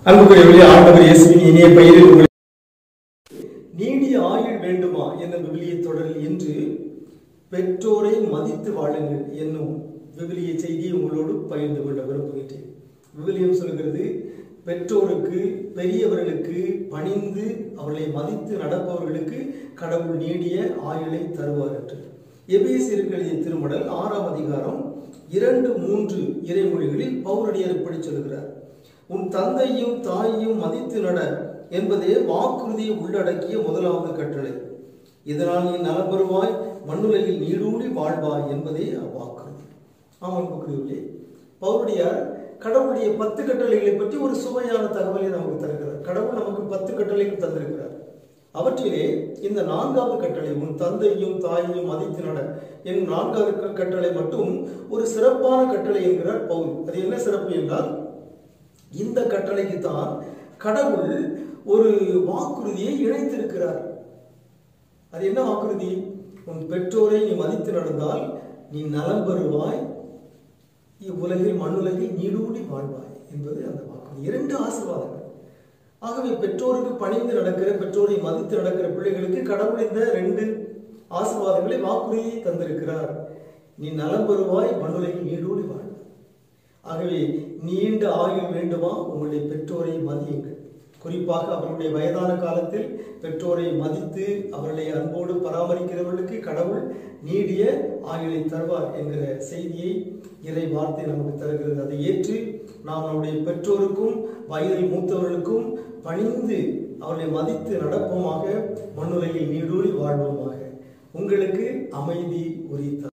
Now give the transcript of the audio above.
அன்புக்குரியவர்களே ஆண்டவர் இயேசுவின் இனிய பெயரில் உங்களை நீடிய ஆயுள் வேண்டுமா என்ற விவிலிய தொடரில் இன்று பெற்றோரை மதித்து வாழுங்கள் என்னும் விவிலிய செய்தியை உங்களோடு பகிர்ந்து கொள்ள விரும்புகின்றேன் விவிலியம் சொல்கிறது பெற்றோருக்கு பெரியவர்களுக்கு பணிந்து அவர்களை மதித்து நடப்பவர்களுக்கு கடவுள் நீடிய ஆயுளை தருவார் என்று எபேசியருக்கு எழுதிய திருமடல் ஆறாம் அதிகாரம் இரண்டு மூன்று இறைமொழிகளில் பௌரடியார் இப்படி சொல்கிறார் உன் தந்தையும் தாயையும் மதித்து நட என்பதே வாக்குறுதியை உள்ளடக்கிய முதலாவது கட்டளை இதனால் நீ நலம் பெறுவாய் மண்ணுலகில் நீடூழி வாழ்வாய் என்பதே அவ்வாக்குறுதி ஆமாம் புரியுள்ளே பௌரடியார் கடவுளுடைய பத்து கட்டளைகளை பற்றி ஒரு சுவையான தகவலை நமக்கு தருகிறார் கடவுள் நமக்கு பத்து கட்டளைகள் தந்திருக்கிறார் அவற்றிலே இந்த நான்காவது கட்டளை உன் தந்தையும் தாயையும் மதித்து நட என் நான்காவது க- கட்டளை மட்டும் ஒரு சிறப்பான கட்டளை என்கிறார் பவுல் அது என்ன சிறப்பு என்றால் இந்த கட்டளைக்கு தான் கடவுள் ஒரு வாக்குறுதியை இணைத்திருக்கிறார் அது என்ன வாக்குறுதி உன் பெற்றோரை நீ மதித்து நடந்தால் நீ நலம் பெறுவாய் இவ்வுலகில் மண்ணுலகில் நீடூடி வாழ்வாய் என்பது அந்த வாக்குறுதி இரண்டு ஆசீர்வாதங்கள் ஆகவே பெற்றோருக்கு பணிந்து நடக்கிற பெற்றோரை மதித்து நடக்கிற பிள்ளைகளுக்கு கடவுள் இந்த ரெண்டு ஆசீர்வாதங்களை வாக்குறுதியை தந்திருக்கிறார் நீ நலம் பெறுவாய் மண்ணுலகில் நீடூடி வாழ்வாய் ஆகவே நீண்ட ஆயுள் வேண்டுமா உங்களுடைய பெற்றோரை மதியுங்கள் குறிப்பாக அவர்களுடைய வயதான காலத்தில் பெற்றோரை மதித்து அவர்களை அன்போடு பராமரிக்கிறவர்களுக்கு கடவுள் நீடிய ஆயுளை தருவார் என்கிற செய்தியை இறை வார்த்தை நமக்கு தருகிறது அதை ஏற்று நாம் நம்முடைய பெற்றோருக்கும் வயதில் மூத்தவர்களுக்கும் பணிந்து அவர்களை மதித்து நடப்போமாக மண்ணுலகில் நீடூழி வாழ்வோமாக உங்களுக்கு அமைதி உரித்தார்